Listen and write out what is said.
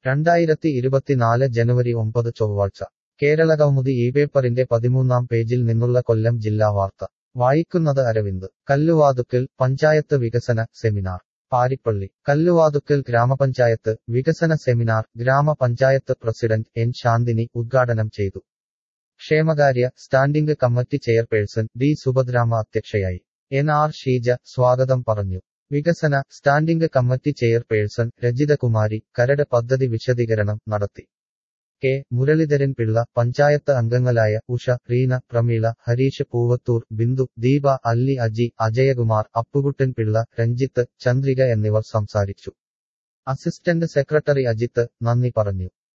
രണ്ടായിരത്തി ഇരുപത്തിനാല് ജനുവരി ഒമ്പത് ചൊവ്വാഴ്ച കേരളകൗമുദി ഈ പേപ്പറിന്റെ പതിമൂന്നാം പേജിൽ നിന്നുള്ള കൊല്ലം ജില്ലാ വാർത്ത വായിക്കുന്നത് അരവിന്ദ് കല്ലുവാതുക്കൽ പഞ്ചായത്ത് വികസന സെമിനാർ പാരിപ്പള്ളി കല്ലുവാതുക്കൽ ഗ്രാമപഞ്ചായത്ത് വികസന സെമിനാർ ഗ്രാമപഞ്ചായത്ത് പ്രസിഡന്റ് എൻ ശാന്തിനി ഉദ്ഘാടനം ചെയ്തു ക്ഷേമകാര്യ standing committee chairperson D Subhadramma അധ്യക്ഷയായി എൻ ആർ ഷീജ സ്വാഗതം പറഞ്ഞു വികസന സ്റ്റാൻഡിംഗ് കമ്മിറ്റി ചെയർപേഴ്സൺ രജിതകുമാരി കരട് പദ്ധതി വിശദീകരണം നടത്തി കെ മുരളീധരൻ പിള്ള പഞ്ചായത്ത് അംഗങ്ങളായ ഉഷ റീന പ്രമീള ഹരീഷ് പൂവത്തൂർ ബിന്ദു ദീപ അല്ലി അജി അജയകുമാർ അപ്പുകുട്ടൻ പിള്ള രഞ്ജിത്ത് ചന്ദ്രിക എന്നിവർ സംസാരിച്ചു അസിസ്റ്റന്റ് സെക്രട്ടറി അജിത്ത് നന്ദി പറഞ്ഞു